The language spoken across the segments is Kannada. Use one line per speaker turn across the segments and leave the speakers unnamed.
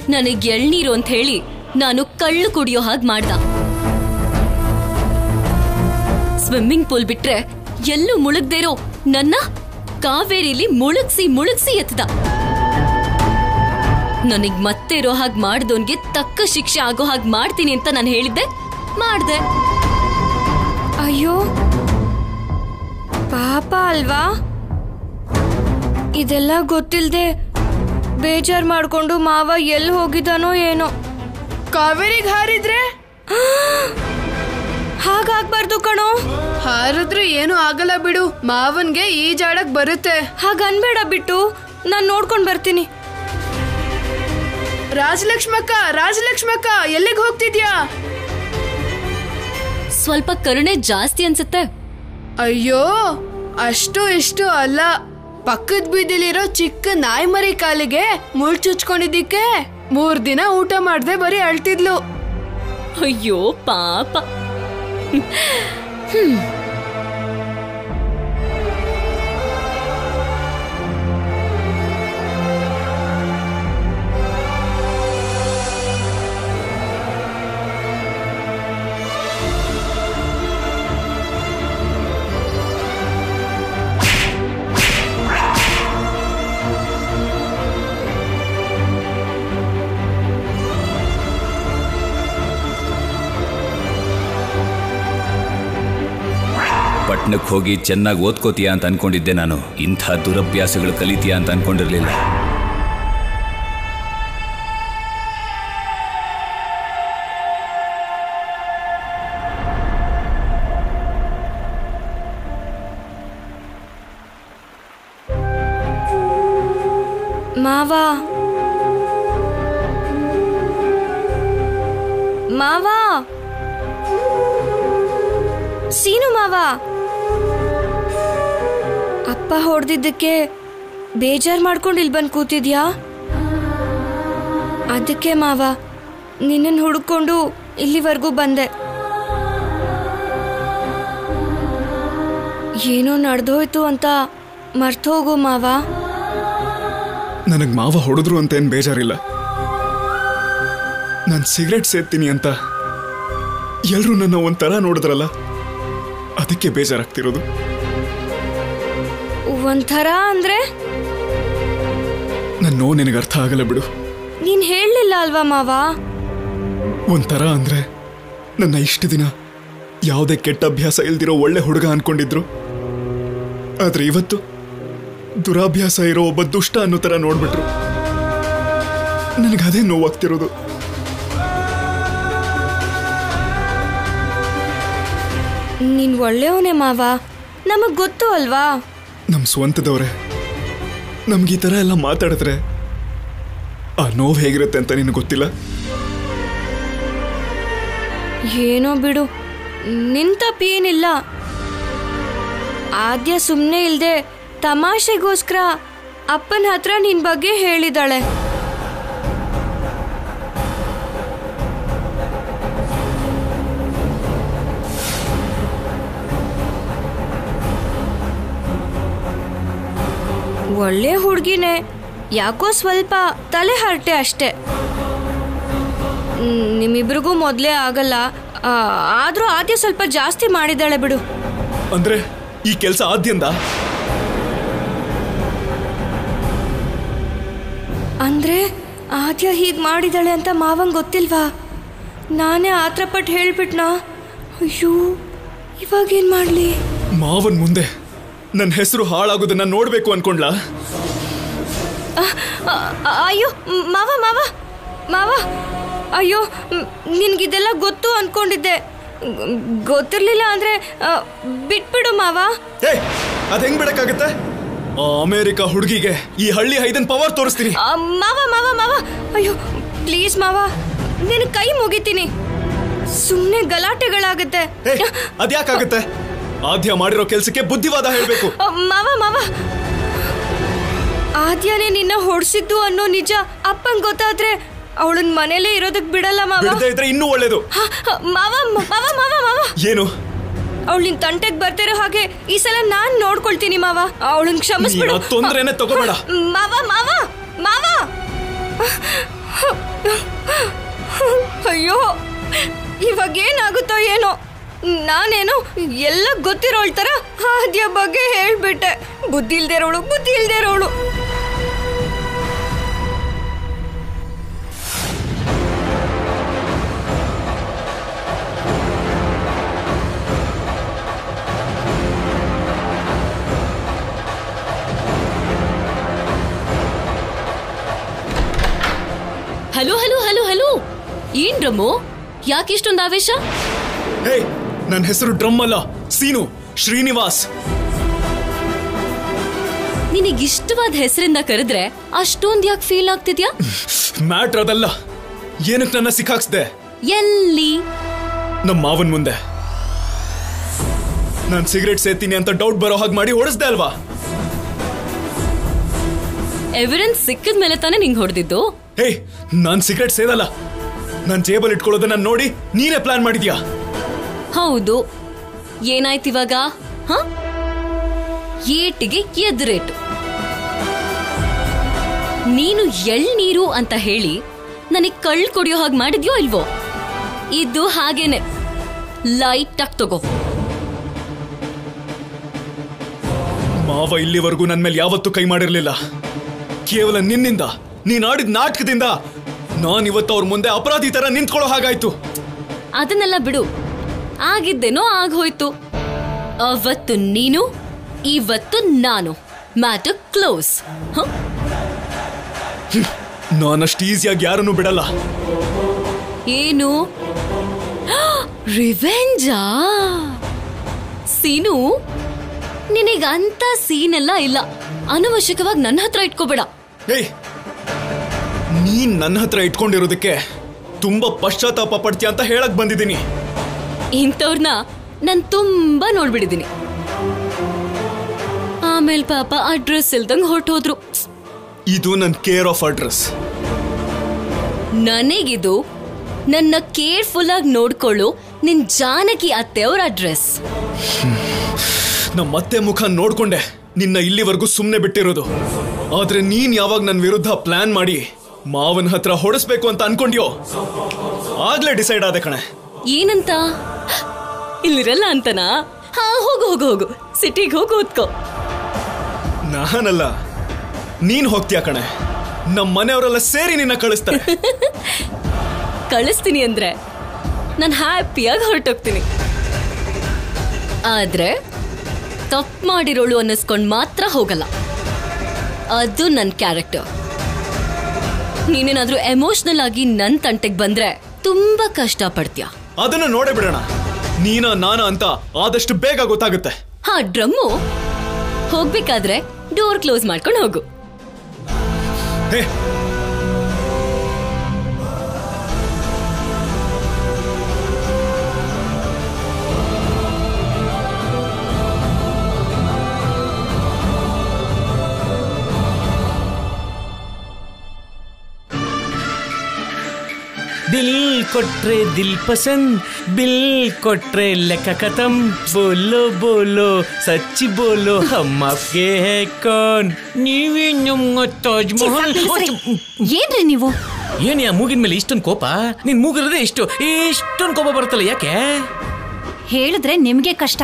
ನನಗ್ ಎಳ್ನೀರು ಅಂತ ಹೇಳಿ ನಾನು ಕಳ್ಳು ಕುಡಿಯೋ ಹಾಗೆ ಮಾಡ್ದ ಸ್ವಿಮ್ಮಿಂಗ್ ಪೂಲ್ ಬಿಟ್ರೆ ಎಲ್ಲೂ ಮುಳುಗ್ದೇರೋ ನನ್ನ ಕಾವೇರಿಲಿ ಮುಳುಗ್ಸಿ ಮುಳುಗ್ಸಿ ಎತ್ತದ ನನಗ್ ಮತ್ತೆ ಇರೋ ಹಾಗೆ ಮಾಡ್ದೋನ್ಗೆ ತಕ್ಕ ಶಿಕ್ಷೆ ಆಗೋ ಹಾಗೆ ಮಾಡ್ತೀನಿ ಅಂತ ನಾನು ಹೇಳಿದ್ದೆ ಮಾಡ್ದೆ
ಅಯ್ಯೋ ಪಾಪ ಅಲ್ವಾ ಇದೆಲ್ಲ ಗೊತ್ತಿಲ್ದೆ ಬೇಜಾರ್ ಮಾಡ್ಕೊಂಡು ಮಾವ ಎಲ್ಲಿ ಹೋಗಿದ್ದಾನೋ ಏನೋ
ಕಾವೇರಿಗೆ ಹಾರಿದ್ರೆ
ಹಾಗಾಗ್ಬಾರ್ದು ಕಣೋ
ಹಾರಿದ್ರೆ ಏನು ಆಗಲ್ಲ ಬಿಡು ಮಾವನ್ಗೆ ಈಜಾಡಕ್ ಬರುತ್ತೆ
ಹಾಗನ್ಬೇಡ ಬಿಟ್ಟು ನಾನು ನೋಡ್ಕೊಂಡು ಬರ್ತೀನಿ
ರಾಜಲಕ್ಷ್ಮಕ್ಕ ರಾಜಲಕ್ಷ್ಮಕ್ಕ ಎಲ್ಲಿಗೆ ಹೋಗ್ತಿದ್ಯಾ
ಸ್ವಲ್ಪ ಕರುಣೆ ಜಾಸ್ತಿ ಅನ್ಸುತ್ತೆ
ಅಯ್ಯೋ ಅಷ್ಟು ಇಷ್ಟು ಅಲ್ಲ ಪಕ್ಕದ ಬೀದಿಲಿರೋ ಚಿಕ್ಕ ನಾಯಿ ಮರಿ ಕಾಲಿಗೆ ಮುಳ್ ಚುಚ್ಕೊಂಡಿದ್ದಕ್ಕೆ ಮೂರ್ ದಿನ ಊಟ ಮಾಡ್ದೆ ಬರೀ ಅಳ್ತಿದ್ಲು
ಅಯ್ಯೋ ಪಾಪ
ಪಟ್ನಕ್ಕೆ ಹೋಗಿ ಚೆನ್ನಾಗಿ ಓದ್ಕೋತೀಯ ಅಂತ ಅನ್ಕೊಂಡಿದ್ದೆ ನಾನು ಇಂಥ ದುರಭ್ಯಾಸಗಳು ಕಲಿತೀಯ ಅಂತ ಅನ್ಕೊಂಡಿರ್ಲಿಲ್ಲ
ಮಾವ ಮಾವ ಸೀನು ಮಾವ ಅಪ್ಪ ಹೊಡೆದಿದ್ದಕ್ಕೆ ಬೇಜಾರ್ ಮಾಡ್ಕೊಂಡು ಇಲ್ಲಿ ಬಂದು ಕೂತಿದ್ಯಾ ಅದಕ್ಕೆ ಮಾವ ನಿನ್ನನ್ನು ಹುಡುಕೊಂಡು ಇಲ್ಲಿವರೆಗೂ ಬಂದೆ ಏನೋ ನಡೆದೋಯ್ತು ಅಂತ ಮರ್ತೋಗು ಮಾವ
ನನಗೆ ಮಾವ ಹೊಡೆದ್ರು ಅಂತ ಏನು ಬೇಜಾರಿಲ್ಲ ನಾನು ಸಿಗರೆಟ್ ಸೇರ್ತೀನಿ ಅಂತ ಎಲ್ಲರೂ ನನ್ನ ಒಂಥರ ನೋಡಿದ್ರಲ್ಲ ಅದಕ್ಕೆ ಬೇಜಾರಾಗ್ತಿರೋದು
ಒಂಥರ ಅಂದ್ರೆ
ನನ್ನ ನೋವು ನಿನಗೆ ಅರ್ಥ ಆಗಲ್ಲ ಬಿಡು
ನೀನ್ ಹೇಳಲಿಲ್ಲ ಅಲ್ವಾ ಮಾವ
ಒಂಥರ ಅಂದ್ರೆ ನನ್ನ ಇಷ್ಟು ದಿನ ಯಾವುದೇ ಕೆಟ್ಟ ಅಭ್ಯಾಸ ಇಲ್ದಿರೋ ಒಳ್ಳೆ ಹುಡುಗ ಅನ್ಕೊಂಡಿದ್ರು ಆದ್ರೆ ಇವತ್ತು ದುರಾಭ್ಯಾಸ ಇರೋ ಒಬ್ಬ ದುಷ್ಟ ಅನ್ನೋ ಥರ ನೋಡ್ಬಿಟ್ರು ನನಗದೇ ನೋವಾಗ್ತಿರೋದು
ನೀನ್ ಒಳ್ಳೆಯವನೇ ಮಾವ ನಮಗ್ ಗೊತ್ತು ಅಲ್ವಾ
ನಮ್ಮ ಸ್ವಂತದವ್ರೆ ನಮ್ಗೆ ಈ ಥರ ಎಲ್ಲ ಮಾತಾಡಿದ್ರೆ ಆ ನೋವು ಹೇಗಿರುತ್ತೆ ಅಂತ ನಿನಗೆ ಗೊತ್ತಿಲ್ಲ
ಏನೋ ಬಿಡು ನಿನ್ ತಪ್ಪೇನಿಲ್ಲ ಆದ್ಯ ಸುಮ್ಮನೆ ಇಲ್ದೆ ತಮಾಷೆಗೋಸ್ಕರ ಅಪ್ಪನ ಹತ್ರ ನಿನ್ ಬಗ್ಗೆ ಹೇಳಿದಾಳೆ ಒಳ್ಳೆ ಹುಡುಗಿನೇ ಯಾಕೋ ಸ್ವಲ್ಪ ತಲೆ ಹರಟೆ ಅಷ್ಟೆ ಮ್, ನಿಮ್ಮಿಬ್ರಿಗೂ ಮೊದಲೇ ಆಗಲ್ಲ ಆ, ಆದ್ರೂ ಆದ್ಯ ಸ್ವಲ್ಪ ಜಾಸ್ತಿ ಮಾಡಿದ್ದಾಳೆ ಬಿಡು
ಅಂದ್ರೆ ಈ ಕೆಲಸ ಆದ್ಯಂದ
ಅಂದ್ರೆ ಆದ್ಯ ಹೀಗ್ ಮಾಡಿದಾಳೆ ಅಂತ ಮಾವಂಗ್ ಗೊತ್ತಿಲ್ವಾ ನಾನೇ ಆತ್ರಪಟ್ಟು ಹೇಳ್ಬಿಟ್ನಾ ಅಯ್ಯೋ ಇವಾಗೇನ್ ಮಾಡ್ಲಿ
ಮಾವನ್ ಮುಂದೆ ನನ್ನ ಹೆಸರು ಹಾಳಾಗೋದನ್ನ ನೋಡ್ಬೇಕು ಅನ್ಕೊಂಡ್ಲಾ
ಅ- ಅ- ಅಯ್ಯೋ ಮ್, ಮಾವ ಮಾವ ಮಾವ ಅಯ್ಯೋ ಮ್, ನಿನ್ಗಿದೆಲ್ಲ ಗೊತ್ತು ಅನ್ಕೊಂಡಿದ್ದೆ ಗ್- ಗೊತ್ತಿರ್ಲಿಲ್ಲ ಅಂದ್ರೆ ಆ, ಬಿಟ್ಬಿಡು ಮಾವ
ಏ ಅದ್ ಹೆಂಗ್ ಬಿಡಕ್ಕಾಗತ್ತೆ ಆ ಅಮೇರಿಕ ಹುಡುಗಿಗೆ ಈ ಹಳ್ಳಿ ಹೈದನ್ ಪವರ್ ತೋರಿಸ್ತೀನಿ
ಆ, ಮಾವ ಮಾವ ಮಾವ ಅಯ್ಯೋ ಪ್ಲೀಸ್ ಮಾವ ನಿನ್ ಕೈ ಮುಗಿತೀನಿ ಸುಮ್ಮನೆ ಗಲಾಟೆಗಳಾಗತ್ತೆ
ಏ ಅದ್ಯಾಕಾಗತ್ತೆ ಆದ್ಯ ಮಾಡಿರೋ ಕೆಲ್ಸಕ್ಕೆ ಬುದ್ಧಿವಾದ ಹೇಳ್ಬೇಕು
ಆ, ಮಾವ ಮಾವ ಆದ್ಯನೇ ನಿನ್ನ ಹೊಡ್ಸಿದ್ದು ಅನ್ನೋ ನಿಜ ಅಪ್ಪಂಗ್ ಗೊತ್ತಾದ್ರೆ ಅವಳನ್ ಮನೇಲೇ ಇರೋದಕ್ ಬಿಡಲ್ಲ ಮಾವ
ಬಿಡದೆ ಇದ್ರೆ ಇನ್ನೂ ಒಳ್ಳೇದು
ಹ, ಹ, ಮಾವ ಮ- ಮಾವ ಮಾವ ಮಾವ
ಏನು
ಅವಳು ನಿನ್ ತಂಟೆಗ್ ಬರ್ತಿರೋ ಹಾಗೆ ಈ ಸಲ ನಾನ್ ನೋಡ್ಕೊಳ್ತೀನಿ ಮಾವ ಅವಳನ್ ಕ್ಷಮಿಸ್ಬಿಡು
ನೀನು ತೊಂದ್ರೆನೆ ತಗೋಬೇಡ.
ಮಾವ ಮಾವ ಮಾವ ಅಯ್ಯೋ ಇವಾಗ ಏನಾಗುತ್ತೋ ಏನೋ ನಾನೇನೋ ಎಲ್ಲ ಗೊತ್ತಿರೋಳ್ ಥರ ಆದ್ಯ ಬಗ್ಗೆ ಹೇಳ್ಬಿಟ್ಟೆ ಬುದ್ಧಿ ಇಲ್ದೇ ಇರೋಳು ಬುದ್ಧಿ ಇಲ್ದೇ ಇರೋಳು
ಹಲೋ ಹಲೋ ಹಲೋ ಹಲೋ ಏನ್ ರಮು ಯಾಕೆ ಇಷ್ಟೊಂದು ಆವೇಶ
ಹೇ ನನ್ನ ಹೆಸರು ಡ್ರಮ್ ಅಲ್ಲ ಸೀನು ಶ್ರೀನಿವಾಸ್
ನಿನಗಿಷ್ಟವಾದ ಹೆಸರಿಂದ ಕರೆದ್ರೆ ಅಷ್ಟೊಂದ್ ಯಾಕೆ ಫೀಲ್ ಆಗ್ತಿದ್ಯಾ
ಮ್ಯಾಟ್ರ್ ಅದಲ್ಲ ಏನಕ್ಕೆ ನನ್ನ ಸಿಕ್ಕಾಕ್ಸ್ದೆ
ಎಲ್ಲಿ
ನಮ್ಮ ಮಾವನ್ ಮುಂದೆ ನಾನು ಸಿಗರೇಟ್ ಸೇತೀನಿ ಅಂತ ಡೌಟ್ ಬರೋ ಹಾಗೆ ಮಾಡಿ ಓಡಿಸ್ದೆ ಅಲ್ವಾ
ಎವಿಡೆನ್ಸ್ ಸಿಕ್ಕಿದ ಮೇಲೆ ತಾನೇ ನಿಂಗೆ ಹೊಡೆದಿದ್ದು
ಹೇ ನಾನ್ ಸಿಗರೇಟ್ ಸೇದಲ್ಲ ನಾನ್ ಜೇಬಲ್ ಇಟ್ಕೊಳ್ಳೋದನ್ನ ನೋಡಿ ನೀನೇ ಪ್ಲಾನ್ ಮಾಡಿದ್ಯಾ
ಹೌದು ಏನಾಯ್ತು ಇವಾಗ ಹ ಏಟಿಗೆ ಎದುರೇಟು ನೀನು ಎಳ್ನೀರು ಅಂತ ಹೇಳಿ ನನಗೆ ಕಳ್ ಕೊಡಿಯೋ ಹಾಗೆ ಮಾಡಿದ್ಯೋ ಇಲ್ವೋ ಇದು ಹಾಗೇನೆ ಲೈಟ್ ಆಗಿ ತಗೋ
ಮಾವ ಇಲ್ಲಿವರೆಗೂ ನನ್ನ ಮೇಲೆ ಯಾವತ್ತೂ ಕೈ ಮಾಡಿರ್ಲಿಲ್ಲ ಕೇವಲ ನಿನ್ನಿಂದ ನೀನ್ ಆಡಿದ ನಾಟಕದಿಂದ ನಾನ್ ಇವತ್ತು ಅವ್ರ ಮುಂದೆ ಅಪರಾಧಿ ತರ ನಿಂತ್ಕೊಳ್ಳೋ ಹಾಗಾಯ್ತು
ಅದನ್ನೆಲ್ಲ ಬಿಡು ಆಗಿದ್ದೇನೋ ಆಗೋಯ್ತು ಅವತ್ತು ನೀನು ಇವತ್ತು ನಾನು ಮ್ಯಾಟರ್ ಕ್ಲೋಸ್
ನಾನಷ್ಟು ಈಸಿಯಾಗಿ ಯಾರನ್ನೂ ಬಿಡಲ್ಲ
ಏನು ರಿವೆಂಜಾ ಸೀನು ನಿನಗಂತ ಸೀನೆಲ್ಲ ಇಲ್ಲ ಅನವಶ್ಯಕವಾಗಿ ನನ್ನ ಹತ್ರ ಇಟ್ಕೋಬೇಡ
ಏಯ್ ನೀನ್ ನನ್ನ ಹತ್ರ ಇಟ್ಕೊಂಡಿರೋದಕ್ಕೆ ತುಂಬಾ ಪಶ್ಚಾತ್ತಾಪ ಪಡ್ತೀಯ ಅಂತ ಹೇಳಕ್ ಬಂದಿದ್ದೀನಿ
ಇಂಥವ್ರನ್ನ ನಾನು ತುಂಬಾ ನೋಡ್ಬಿಟ್ಟಿದ್ದೀನಿ ಆಮೇಲೆ ಪಾಪ ಅಡ್ರೆಸ್ ಇಲ್ದಂಗ್ ಹೊರಟೋದ್ರು
ಇದು ನನ್ನ ಕೇರ್ ಆಫ್ ಅಡ್ರೆಸ್
ನನಗಿದು ನನ್ನ ಕೇರ್ಫುಲ್ ಆಗಿ ನೋಡ್ಕೊಳ್ಳು ನಿನ್ ಜಾನಕಿ ಅತ್ತೆಯವ್ರ ಅಡ್ರೆಸ್
ನಮ್ಮ ಮತ್ತೆ ಮುಖ ನೋಡ್ಕೊಂಡೆ ನಿನ್ನ ಇಲ್ಲಿವರೆಗೂ ಸುಮ್ಮನೆ ಬಿಟ್ಟಿರೋದು ಆದ್ರೆ ನೀನ್ ಯಾವಾಗ ನನ್ನ ವಿರುದ್ಧ ಪ್ಲಾನ್ ಮಾಡಿ ಮಾವನ ಹತ್ರ ಹೊಡೆಸ್ಬೇಕು ಅಂತ ಅನ್ಕೊಂಡ್ಯೋ ಆಗ್ಲೇ ಡಿಸೈಡ್ ಆದೆ ಕಣೆ
ಏನಂತ ಇಲ್ಲಿರಲ್ಲ ಅಂತನಾ ಹಾ ಹೋಗು ಹೋಗು ಹೋಗು ಸಿಟಿಗೆ ಹೋಗು ಓದ್ಕೋ
ನಾನಲ್ಲ ನೀನ್ ಹೋಗ್ತೀಯ ಕಣೆ ನಮ್ಮ ಮನೆಯವರೆಲ್ಲ ಸೇರಿ ನಿನ್ನ ಕಳಿಸ್ತಾರೆ
ಕಳಿಸ್ತೀನಿ ಅಂದ್ರೆ ನಾನು ಹ್ಯಾಪಿಯಾಗಿ ಹೊರಟೋಗ್ತೀನಿ ಆದ್ರೆ ತಪ್ಪು ಮಾಡಿರೋಳು ಅನ್ನಿಸ್ಕೊಂಡು ಮಾತ್ರ ಹೋಗಲ್ಲ ಅದು ನನ್ನ ಕ್ಯಾರೆಕ್ಟರ್ ನೀನೇನಾದ್ರೂ ಎಮೋಷನಲ್ ಆಗಿ ನನ್ನ ತಂಟೆಗೆ ಬಂದ್ರೆ ತುಂಬಾ ಕಷ್ಟ ಪಡ್ತೀಯ
ಅದನ್ನ ನೋಡೇ ಬಿಡೋಣ ನೀನ ನಾನ ಅಂತ ಆದಷ್ಟು ಬೇಗ ಗೊತ್ತಾಗುತ್ತೆ
ಹಾ ಡ್ರಮ್ಮು ಹೋಗ್ಬೇಕಾದ್ರೆ ಡೋರ್ ಕ್ಲೋಸ್ ಮಾಡ್ಕೊಂಡು ಹೋಗು
ಹೇ
ದಿಲ್ ಕೊಟ್ರೆ ದಿಲ್ ಪಸಂದ್ ಬಿಲ್ ಕೊಟ್ರೆ ಲೆಕ್ಕ ಖತಮ್ ಬೋಲೋ ಬೋಲೋ ಸಚ್ಚಿ ಬೋಲೋ ಹಮ್ ಆಪ್ಗೆ ಹೇ ಕೌನ್ ನೀವೇ ನಮ್ಮ ತಾಜ್ ಮಹಲ್
ಏನ್ರಿ ನೀವು
ಏನ್ ಯಾ ಮೂಗಿನ ಮೇಲೆ ಇಷ್ಟೊಂದು ಕೋಪ ನಿನ್ ಮೂಗಿರೋದೇ ಇಷ್ಟು ಇಷ್ಟೊಂದು ಕೋಪ ಬರುತ್ತಲ್ಲ ಯಾಕೆ
ಹೇಳಿದ್ರೆ ನಿಮ್ಗೆ ಕಷ್ಟ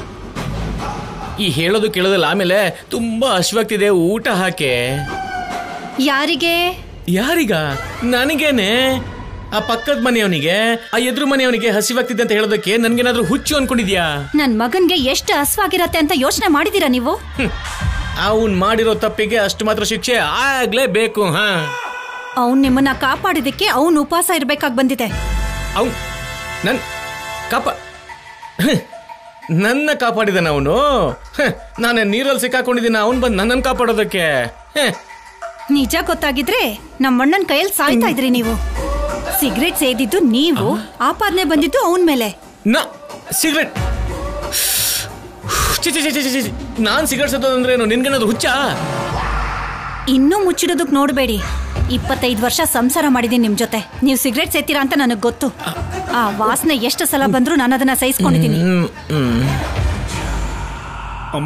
ಈ ಹೇಳೋದು ಕೇಳೋದಲ್ಲ ಆಮೇಲೆ ತುಂಬಾ ಹಶ್ವಾಗ್ತಿದೆ ಊಟ ಹಾಕೆ
ಯಾರಿಗೆ
ಯಾರಿಗ ನನಗೇನೆ ಆ ಪಕ್ಕದ ಮನೆಯವನಿಗೆ ಆ ಎದುರು ಮನೆಯವನಿಗೆ ಹಸಿವಾಗ್ತಿದೆ ಅಂತ ಹೇಳೋದಕ್ಕೆ ನನ್ಗೇನಾದ್ರೂ ಹುಚ್ಚು ಅನ್ಕೊಂಡಿದ್ಯಾ
ನನ್ ಮಗನ್ಗೆ ಎಷ್ಟು ಹಸ್ವಾಗಿರತ್ತೆ ಅಂತ ಯೋಚನೆ ಮಾಡಿದೀರಾ ನೀವು
ಅವನ್ ಮಾಡಿರೋ ತಪ್ಪಿಗೆ ಅಷ್ಟು ಮಾತ್ರ ಶಿಕ್ಷೆ ಆಗ್ಲೇಬೇಕು ಹಾ
ಅವ್ನ್ ನಿಮ್ಮನ್ನ ಕಾಪಾಡಿದಕ್ಕೆ ಅವ್ನ್ ಉಪವಾಸ ಇರ್ಬೇಕಾಗ್ ಬಂದಿದೆ
ಅವನ್ ನನ್ ಕಾಪ ಹ್ಮ್. ನನ್ನ ಕಾಪಾಡಿದಾನ ಅವನು ನಾನು ನೀರಲ್ಲಿ ಸಿಕ್ಕಾಕೊಂಡಿದ್ದೀನಿ ಅವನ್ ಬಂದು ನನ್ನನ್ನು ಕಾಪಾಡೋದಕ್ಕೆ ಹ್ಮ್.
ನಿಜ ಗೊತ್ತಾಗಿದ್ರೆ ನಮ್ಮ ಅಣ್ಣನ್ ಕೈಯಲ್ಲಿ ಸಾಯ್ತಾ ಇದ್ರಿ ನೀವು ಸಿಗರೇಟ್ ಸೇದಿದ್ದು ನೀವು ಆಪಾದನೆ ಬಂದಿದ್ದು ಅವನ್ ಮೇಲೆ
ನಾ ಸಿಗರೆಟ್ ಚಿ ಚಿ ಚಿ ಚಿ ಚಿ ನಾನು ಸಿಗರೆಟ್ ಸತ್ತೋದಂದ್ರೇನು ನಿನ್ಗೇನಾದ್ರು ಹುಚ್ಚಾ
ಇನ್ನೂ ಮುಚ್ಚಿಡೋದಕ್ ನೋಡ್ಬೇಡಿ ಇಪ್ಪತ್ತೈದು ವರ್ಷ ಸಂಸಾರ ಮಾಡಿದೀನಿ ನಿಮ್ ಜೊತೆ ನೀವು ಸಿಗರೇಟ್ ಸೇತೀರಾ ಅಂತ ನನಗ್ ಗೊತ್ತು ಆ ವಾಸನೆ ಎಷ್ಟು ಸಲ ಬಂದ್ರೂ ನಾನು ಅದನ್ನ ಸಹಿಸ್ಕೊಂಡಿದ್ದೀನಿ
ಹ್ಮ್ ಹ್ಮ್
ಅಮ್ಮ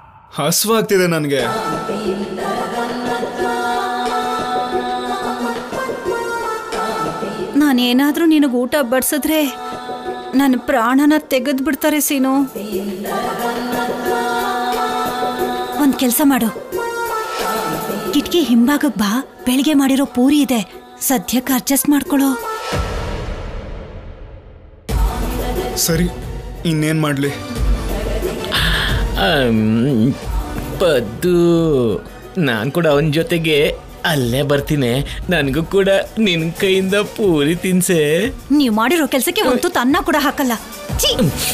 ಹಸುವಾಗ್ತಿದೆ ನನಗೆ
ನಾನೇನಾದ್ರೂ ನಿನಗೆ ಊಟ ಬಡ್ಸಿದ್ರೆ ನನ್ನ ಪ್ರಾಣನ ತೆಗೆದು ಬಿಡ್ತಾರೆ ಸೀನು ಒಂದ್ ಕೆಲಸ ಮಾಡು ಕಿಟಕಿ ಹಿಂಭಾಗಕ್ ಬಾ ಬೆಳಿಗ್ಗೆ ಮಾಡಿರೋ ಪೂರಿ ಇದೆ ಸದ್ಯಕ್ಕೆ ಅಡ್ಜಸ್ಟ್ ಮಾಡ್ಕೊಳ್ಳೋ
ಸರಿ ಇನ್ನೇನ್ ಮಾಡ್ಲಿ
ಆಮ್, ಪದ್ದು ನಾನು ಕೂಡ ಅವನ ಜೊತೆಗೆ ಅಲ್ಲೇ ಬರ್ತೀನಿ ನನಗೂ ಕೂಡ ನಿನ್ನ ಕೈಯಿಂದ ಪೂರಿ ತಿನ್ಸೆ
ನೀವು ಮಾಡಿರೋ ಕೆಲಸಕ್ಕೆ ಒಂದು ತುತ್ತು ಅನ್ನ ಕೂಡ ಹಾಕಲ್ಲ ಛೀ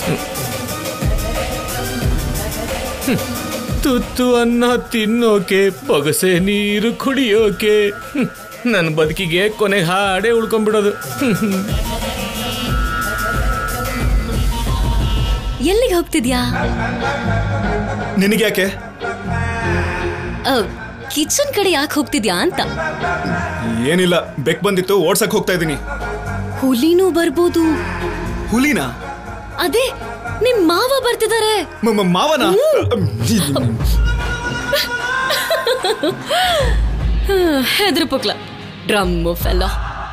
ತುತ್ತು ಅನ್ನ ತಿನ್ನೋಕೆ ಪೊಗಸೆ ನೀರು ಕುಡಿಯೋಕೆ ಹ್ಮ್, ನನ್ನ ಬದುಕಿಗೆ ಕೊನೆಗೆ ಹಾಡೇ ಉಳ್ಕೊಂಡ್ಬಿಡೋದು ಹ್ಮ್.
ಎಲ್ಲಿಗೆ ಹೋಗ್ತಿದ್ಯಾ
ನಿನಗ್ಯಾಕೆ
ಕಿಚನ್ ಕಡೆ ಯಾಕೆ ಹೋಗ್ತಿದ್ಯಾ ಅಂತ
ಏನಿಲ್ಲ ಬೆಕ್ ಬಂದಿತ್ತು ಓಡ್ಸಕ್ ಹೋಗ್ತಾ ಇದೀನಿ
ಹುಲಿನೂ ಬರ್ಬೋದು
ಹುಲಿನಾ
ಅದೇ ನಿಮ್ ಮಾವ ಬರ್ತಿದ್ದಾರೆ
ಮ- ಮ- ಮಾವನ
ಹೆದ್ರ ಪುಕ್ಲ ಡ್ರಮ್ಮು ಫೆಲ್ಲ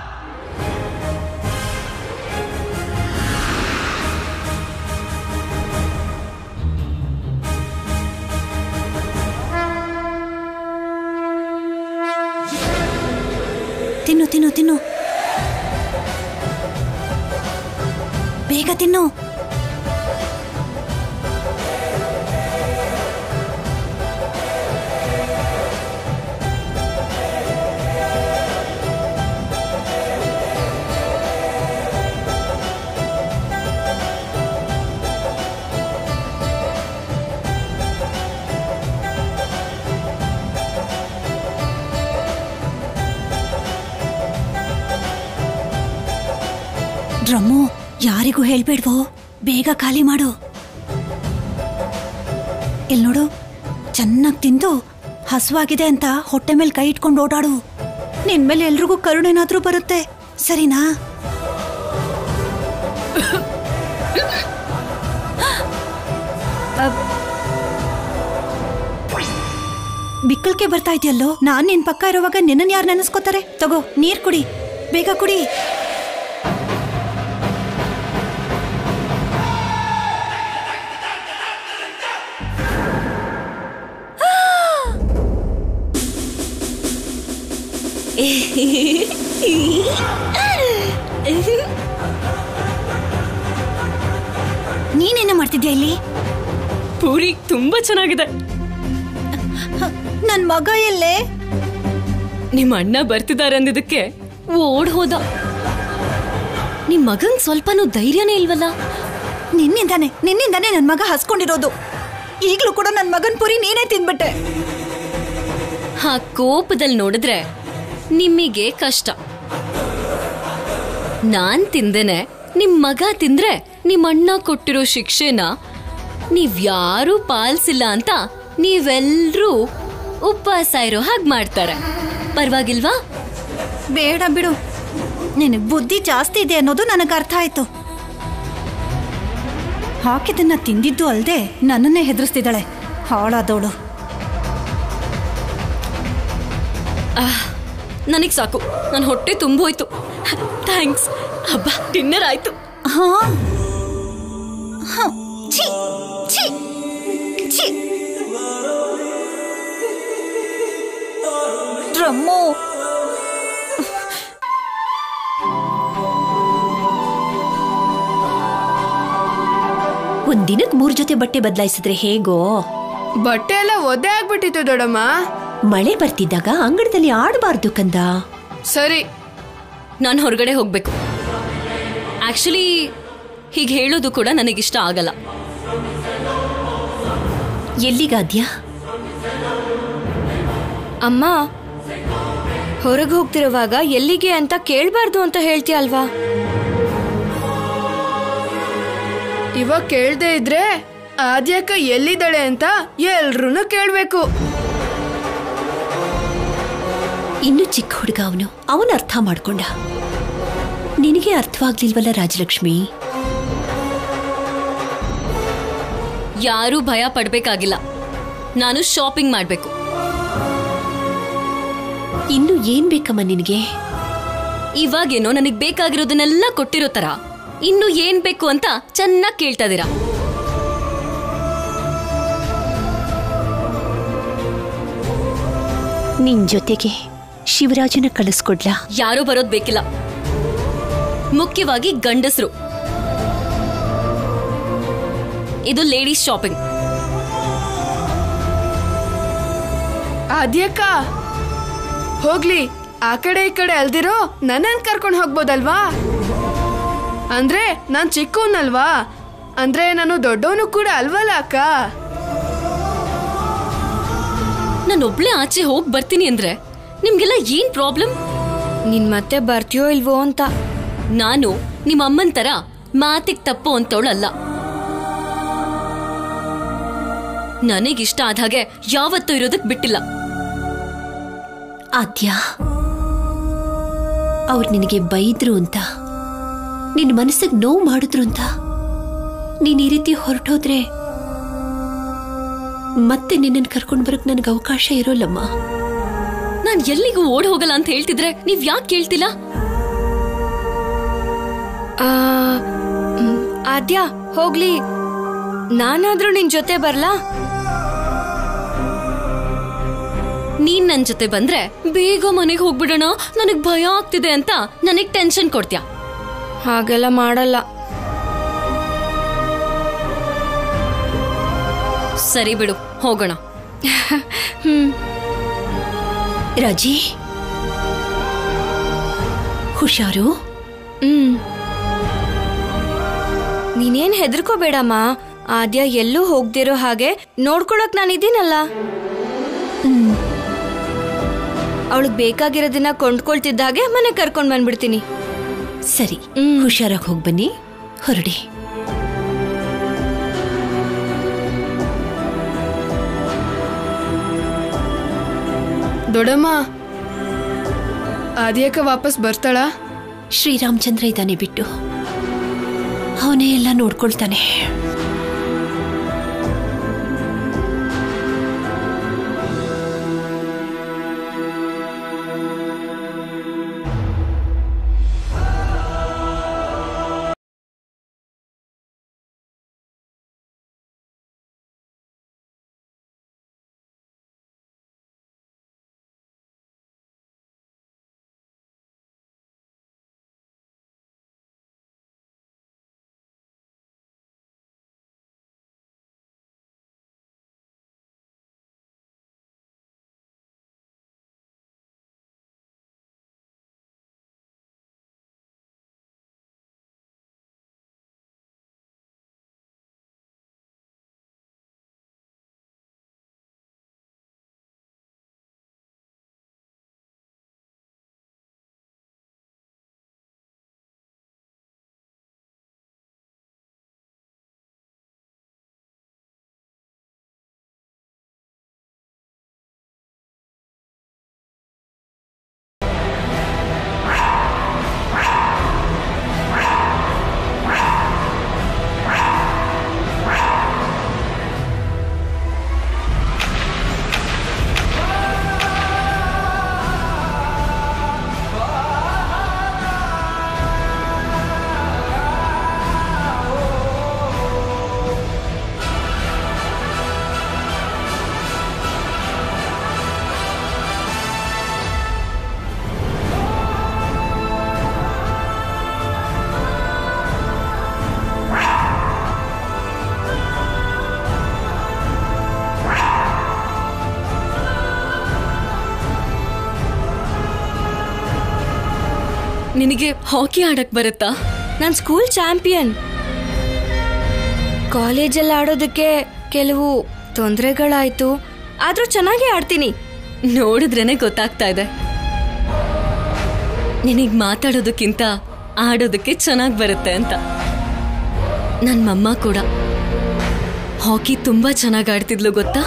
ತಿನ್ನು ತಿನ್ನು ತಿನ್ನು ಬೇಗ ತಿನ್ನು ಡ್ರಮ್ಮು ಯಾರಿಗೂ ಹೇಳ್ಬೇಡ್ವೋ ಬೇಗ ಖಾಲಿ ಮಾಡು ಇಲ್ಲಿ ನೋಡು ಚೆನ್ನಾಗಿ ತಿಂದು ಹಸುವಾಗಿದೆ ಅಂತ ಹೊಟ್ಟೆ ಮೇಲೆ ಕೈ ಇಟ್ಕೊಂಡು ಓಡಾಡು ನಿನ್ ಮೇಲೆ ಎಲ್ರಿಗೂ ಕರುಣೇನಾದ್ರೂ ಬರುತ್ತೆ ಸರಿನಾ ಅಬ್- ಬಿಕ್ಕಲ್ಕೆ ಬರ್ತಾ ಇದೆಯಲ್ಲೋ ನಾನ್ ನಿನ್ ಪಕ್ಕ ಇರುವಾಗ ನಿನ್ನನ್ ಯಾರು ನೆನೆಸ್ಕೋತಾರೆ ತಗೋ ನೀರ್ ಕುಡಿ ಬೇಗ ಕುಡಿ ನೀನೇನ ಮಾಡ್ತಿದ್ಯಾ ಇಲ್ಲಿ
ಪೂರಿ ತುಂಬಾ ಚೆನ್ನಾಗಿದೆ
ನನ್ ಮಗ ಎಲ್ಲೇ
ನಿಮ್ ಅಣ್ಣ ಬರ್ತಿದ್ದಾರೆ ಅಂದಿದ್ದಕ್ಕೆ ಓಡ್ ಹೋದ ನಿಮ್ ಮಗಂಗ್ ಸ್ವಲ್ಪನೂ ಧೈರ್ಯನೇ ಇಲ್ವಲ್ಲ
ನಿನ್ನಿಂದಾನೆ ನಿನ್ನಿಂದಾನೆ ನನ್ ಮಗ ಹಸ್ಕೊಂಡಿರೋದು ಈಗ್ಲೂ ಕೂಡ ನನ್ ಮಗನ್ ಪುರಿ ನೀನೇ ತಿನ್ಬಿಟ್ಟೆ
ಆ ಕೋಪದಲ್ಲಿ ನೋಡಿದ್ರೆ ನಿಮಗೆ ಕಷ್ಟ ನಾನ್ ತಿಂದೇನೆ ನಿಮ್ ಮಗ ತಿಂದ್ರೆ ನಿಮ್ ಅಣ್ಣ ಕೊಟ್ಟಿರೋ ಶಿಕ್ಷೆನ ನೀವ್ಯಾರೂ ಪಾಲ್ಸಿಲ್ಲ ಅಂತ ನೀವೆಲ್ರೂ ಉಪವಾಸ ಇರೋ ಹಾಗೆ ಮಾಡ್ತಾರೆ ಪರವಾಗಿಲ್ವಾ
ಬೇಡ ಬಿಡು ನಿನಗ್ ಬುದ್ಧಿ ಜಾಸ್ತಿ ಇದೆ ಅನ್ನೋದು ನನಗೆ ಅರ್ಥ ಆಯ್ತು ಹಾಕಿದನ್ನ ತಿಂದಿದ್ದು ಅಲ್ದೆ ನನ್ನನ್ನೇ ಹೆದರ್ಸ್ತಿದ್ದಾಳೆ ಹಾಳಾದವಳು
ನನಗ್ ಸಾಕು ನನ್ನ ಹೊಟ್ಟೆ ತುಂಬೋಯ್ತು ಥ್ಯಾಂಕ್ಸ್ ಹಬ್ಬ ಡಿನ್ನರ್ ಆಯ್ತು
ಹಾ ಹ, ಛೀ, ಛೀ, ಛೀ. ಡ್ರಮ್ಮು
ಒಂದಿನಕ್ ಮೂರ್ ಜೊತೆ ಬಟ್ಟೆ ಬದಲಾಯಿಸಿದ್ರೆ ಹೇಗೋ
ಬಟ್ಟೆ ಎಲ್ಲ ಒದ್ದೆ ಆಗ್ಬಿಟ್ಟಿತ್ತು ದೊಡಮ್ಮ
ಮಳೆ ಬರ್ತಿದ್ದಾಗ ಅಂಗಡದಲ್ಲಿ ಆಡಬಾರ್ದು ಕಂದ
ಸರಿ
ನಾನು ಹೊರಗಡೆ ಹೋಗ್ಬೇಕು ಆಕ್ಚುಲಿ ಹೀಗೆ ಹೇಳೋದು ಕೂಡ ನನಗಿಷ್ಟ ಆಗಲ್ಲ
ಎಲ್ಲಿಗಾದ್ಯಾ
ಅಮ್ಮ ಹೊರಗೆ ಹೋಗ್ತಿರುವಾಗ ಎಲ್ಲಿಗೆ ಅಂತ ಕೇಳಬಾರ್ದು ಅಂತ ಹೇಳ್ತೀಯ ಅಲ್ವಾ
ಇವಾಗ ಕೇಳ್ದೆ ಇದ್ರೆ ಆದ್ಯಕ್ಕ ಎಲ್ಲಿದ್ದಾಳೆ ಅಂತ ಎಲ್ರೂ ಕೇಳ್ಬೇಕು
ಇನ್ನು ಚಿಕ್ಕ ಹುಡುಗ ಅವನು ಅವನು ಅರ್ಥ ಮಾಡ್ಕೊಂಡ ನಿನಗೆ ಅರ್ಥವಾಗ್ಲಿಲ್ವಲ್ಲ ರಾಜಲಕ್ಷ್ಮಿ
ಯಾರೂ ಭಯ ಪಡ್ಬೇಕಾಗಿಲ್ಲ ನಾನು ಶಾಪಿಂಗ್ ಮಾಡಬೇಕು
ಇನ್ನು ಏನ್ ಬೇಕಮ್ಮ ನಿನಗೆ
ಇವಾಗೇನೋ ನನಗ್ ಬೇಕಾಗಿರೋದನ್ನೆಲ್ಲ ಕೊಟ್ಟಿರೋ ತರ ಇನ್ನು ಏನ್ ಬೇಕು ಅಂತ ಚೆನ್ನಾಗಿ ಕೇಳ್ತಾ ಇದೀರಾ
ನಿನ್ ಜೊತೆಗೆ ಶಿವರಾಜನ ಕಳಿಸ್ಕೊಡ್ಲಾ
ಯಾರೂ ಬರೋದ್ ಬೇಕಿಲ್ಲ ಮುಖ್ಯವಾಗಿ ಗಂಡಸರು ಇದು ಲೇಡೀಸ್ ಶಾಪಿಂಗ್
ಆದ್ಯಕ್ಕ ಹೋಗ್ಲಿ ಆ ಕಡೆ ಈ ಕಡೆ ಅಲ್ದಿರೋ ನನ್ನನ್ ಕರ್ಕೊಂಡು ಹೋಗ್ಬೋದಲ್ವಾ ಅಂದ್ರೆ ನಾನ್ ಚಿಕ್ಕವನಲ್ವಾ ಅಂದ್ರೆ ನಾನು ದೊಡ್ಡವನು ಕೂಡ ಅಲ್ವಲ್ಲ ಅಕ್ಕ
ನಾನು ಒಬ್ಳೆ ಆಚೆ ಹೋಗ್ ಬರ್ತೀನಿ ಅಂದ್ರೆ ನಿಮ್ಗೆಲ್ಲ ಏನ್ ಪ್ರಾಬ್ಲಮ್
ನೀನ್ ಮತ್ತೆ ಬರ್ತೀಯೋ ಇಲ್ವೋ ಅಂತ
ನಾನು ನಿಮ್ಮ ಅಮ್ಮನ್ ತರ ಮಾತಿಗ್ ತಪ್ಪು ಅಂತವಳಲ್ಲ ನನಗಿಷ್ಟ ಆದ ಹಾಗೆ ಯಾವತ್ತೂ ಇರೋದಕ್ ಬಿಟ್ಟಿಲ್ಲ
ಆದ್ಯ ಅವ್ರು ನಿನಗೆ ಬೈದ್ರು ಅಂತ ನಿನ್ನ ಮನಸ್ಸಿಗೆ ನೋವು ಮಾಡಿದ್ರು ಅಂತ ನೀನ್ ಈ ರೀತಿ ಹೊರಟೋದ್ರೆ ಮತ್ತೆ ನಿನ್ನನ್ನು ಕರ್ಕೊಂಡು ಬರಕ್ ನನಗೆ ಅವಕಾಶ ಇರೋಲ್ಲಮ್ಮ
ನಾನ್ ಎಲ್ಲಿಗೂ ಓಡ್ ಹೋಗಲ್ಲ ಅಂತ ಹೇಳ್ತಿದ್ರೆ ನೀವ್ ಯಾಕೆ ಕೇಳ್ತಿಲ್ಲ
ಆ, ಮ್, ಆದ್ಯ ಹೋಗ್ಲಿ ನಾನಾದ್ರೂ ನಿನ್ ಜೊತೆ ಬರ್ಲಾ
ನೀನ್ ನನ್ ಜೊತೆ ಬಂದ್ರೆ ಬೇಗ ಮನೆಗೆ ಹೋಗ್ಬಿಡೋಣ ನನಗ್ ಭಯ ಆಗ್ತಿದೆ ಅಂತ ನನಗ್ ಟೆನ್ಷನ್ ಕೊಡ್ತ್ಯಾ
ಹಾಗೆಲ್ಲ ಮಾಡಲ್ಲ
ಸರಿ ಬಿಡು ಹೋಗೋಣ
ರಾಜಿ ಹುಷಾರು
ಹ್ಮ್ ನೀನೇನ್ ಹೆದರ್ಕೋಬೇಡಮ್ಮ ಆದ್ಯ ಎಲ್ಲೂ ಹೋಗ್ದಿರೋ ಹಾಗೆ ನೋಡ್ಕೊಳಕ್ ನಾನಿದ್ದೀನಲ್ಲ ಅವಳಿಗೆ ಬೇಕಾಗಿರೋದನ್ನ ಕೊಂಡ್ಕೊಳ್ತಿದ್ದ ಹಾಗೆ ಮನೆ ಕರ್ಕೊಂಡ್ ಬಂದ್ಬಿಡ್ತೀನಿ
ಸರಿ
ಹ್ಮ್.
ಹುಷಾರಾಗಿ ಹೋಗಿ ಬನ್ನಿ ಹೊರಡಿ
ದೊಡ್ಡಮ್ಮ ಆದ್ಯಕ್ಕ ವಾಪಸ್ ಬರ್ತಾಳಾ
ಶ್ರೀರಾಮಚಂದ್ರ ಇದ್ದಾನೆ ಬಿಟ್ಟು ಅವನೇ ಎಲ್ಲ ನೋಡ್ಕೊಳ್ತಾನೆ
ನಿನಗೆ ಹಾಕಿ ಆಡಕ್ ಬರುತ್ತಾ
ನಾನ್ ಸ್ಕೂಲ್ ಚಾಂಪಿಯನ್ ಕಾಲೇಜಲ್ಲಿ ಆಡೋದಕ್ಕೆ ಕೆಲವು ತೊಂದರೆಗಳಾಯ್ತು ಆದ್ರೂ ಚೆನ್ನಾಗಿ ಆಡ್ತೀನಿ
ನೋಡಿದ್ರೇನೆ ಗೊತ್ತಾಗ್ತಾ ಇದೆ ನಿನಗ್ ಮಾತಾಡೋದಕ್ಕಿಂತ ಆಡೋದಕ್ಕೆ ಚೆನ್ನಾಗಿ ಬರುತ್ತೆ ಅಂತ ನನ್ನ ಮಮ್ಮ ಕೂಡ ಹಾಕಿ ತುಂಬಾ ಚೆನ್ನಾಗಿ ಆಡ್ತಿದ್ಲು ಗೊತ್ತಾ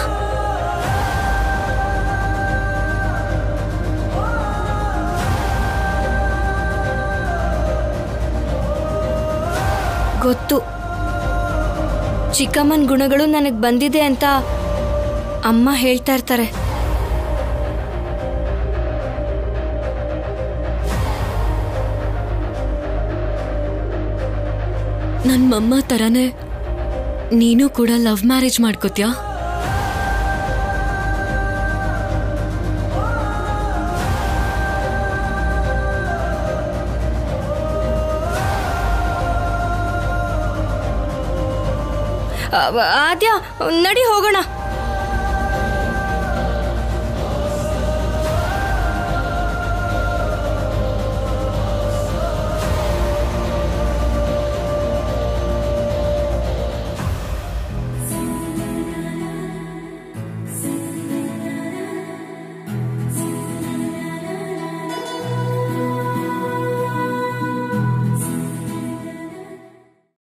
ಗೊತ್ತು ಚಿಕ್ಕಮ್ಮನ ಗುಣಗಳು ನನಗೆ ಬಂದಿದೆ ಅಂತ ಅಮ್ಮ ಹೇಳ್ತಾ ಇರ್ತಾರೆ
ನನ್ನ ಮಮ್ಮ ಥರನೇ ನೀನು ಕೂಡ ಲವ್ ಮ್ಯಾರೇಜ್ ಮಾಡ್ಕೋತ್ಯಾ
ಆ, ಆದ್ಯ ನಡಿ ಹೋಗೋಣ